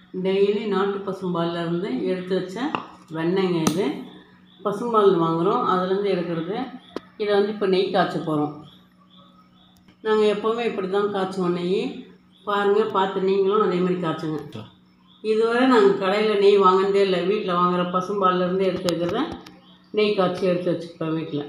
daily நாட்டு பசும்பால்ல இருந்து எடுத்து வச்ச வெண்ணெய்ங்க இது பசும்பால் வாங்குகிறோம் அதுலேருந்து எடுக்கிறது இதை வந்து இப்போ நெய் காய்ச்ச போகிறோம் நாங்கள் எப்போவுமே இப்படி தான் காய்ச்சுவோம் நெய் பாருங்கள் பார்த்து நீங்களும் அதே மாதிரி காய்ச்சுங்க இதுவரை நாங்கள் கடையில் நெய் வாங்கினதே இல்லை வீட்டில் வாங்குகிற பசும்பால்லேருந்து எடுத்து வைக்கிறத நெய் காய்ச்சி எடுத்து வச்சுப்பேன் வீட்டில்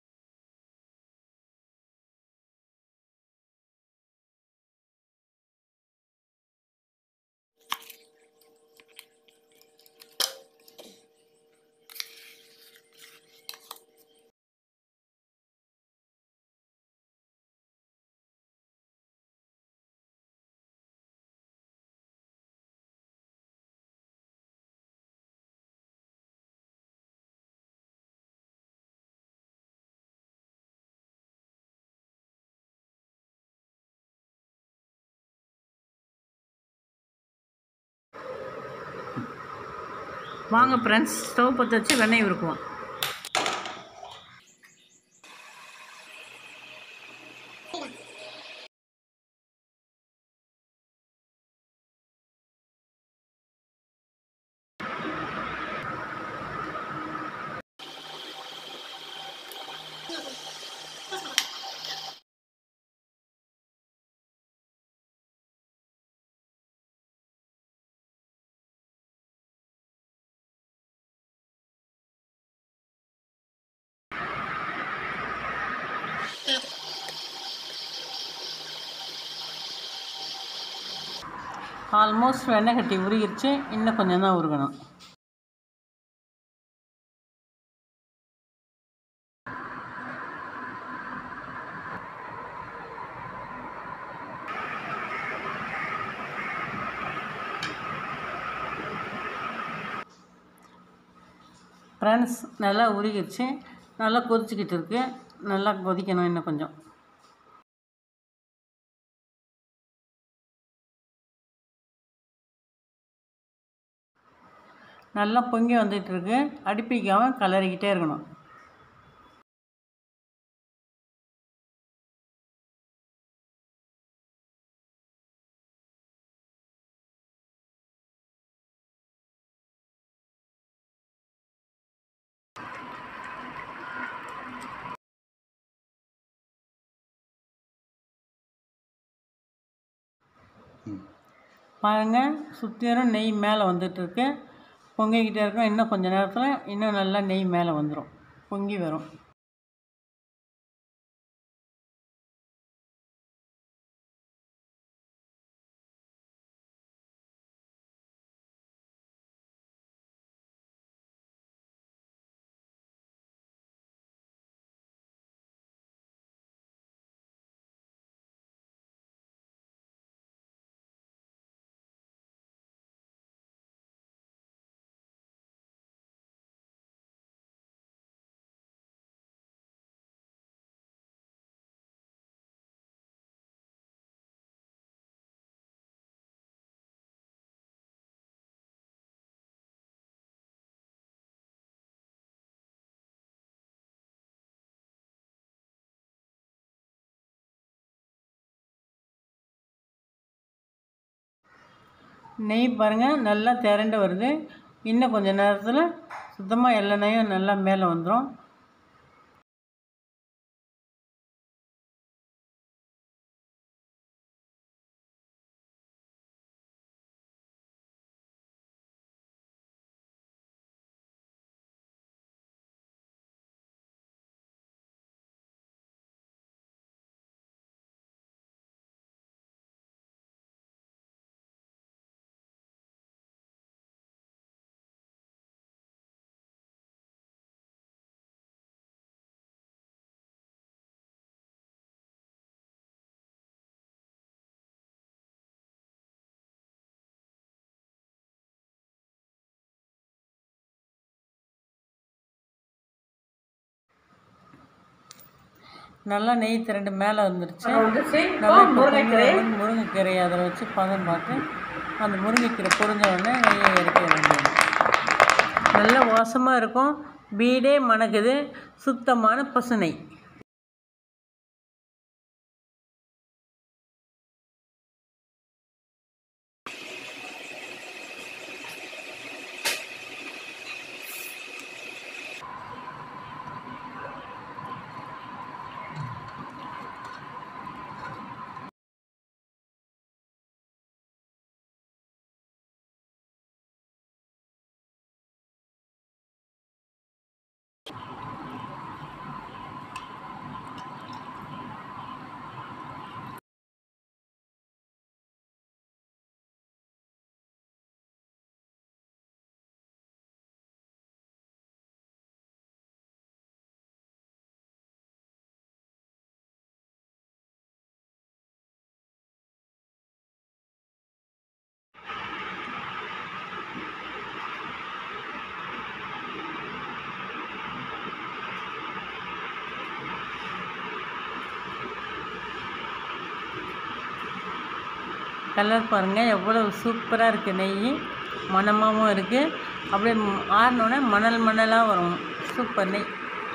வாங்க ஃப்ரெண்ட்ஸ் ஸ்டவ் பற்ற வச்சு வெண்ணெய் உருக்குவோம் ஆல்மோஸ்ட் வெண்ணெய் கட்டி உருகிருச்சு இன்னும் கொஞ்சம் தான் உருகணும் ஃப்ரெண்ட்ஸ் நல்லா உருகிருச்சு நல்லா கொதிச்சுக்கிட்டு இருக்கு நல்லா கொதிக்கணும் இன்னும் கொஞ்சம் நல்லா பொங்கி வந்துட்டு இருக்கு அடுப்பிக்காமல் கலரிக்கிட்டே இருக்கணும் பாருங்க சுற்றிலும் நெய் மேலே வந்துட்டுருக்கு பொங்கிக்கிட்டே இருக்கும் இன்னும் கொஞ்சம் நேரத்தில் இன்னும் நல்லா நெய் மேலே வந்துடும் பொங்கி வரும் நெய் பாருங்கள் நல்லா திரண்டு வருது இன்னும் கொஞ்சம் நேரத்தில் சுத்தமாக எல்லா நெய்யும் நல்லா மேலே வந்துடும் நல்லா நெய் திரண்டு மேலே வந்துருச்சு நல்லா இப்போ முருங்கைக்கீரை முருங்கைக்கீரை அதில் வச்சு பதம் பார்த்து அந்த முருங்கைக்கீரை பொரிஞ்ச உடனே நெய்யை இறக்க வேண்டியது நல்ல வாசமாக இருக்கும் வீடே மணக்குது சுத்தமான பசுனை கலர் பாருங்கள் எவ்வளோ சூப்பராக இருக்குது நெய் மணமாகவும் இருக்குது அப்படியே ஆறினோடனே மணல் மணலாக வரும் சூப்பர் நெய்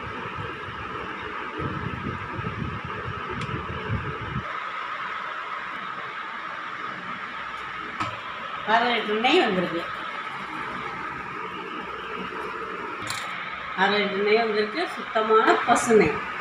அரை லிட்டர் நெய் வந்திருக்கு அரை லிட்டர் நெய் வந்திருக்கு சுத்தமான பசு நெய்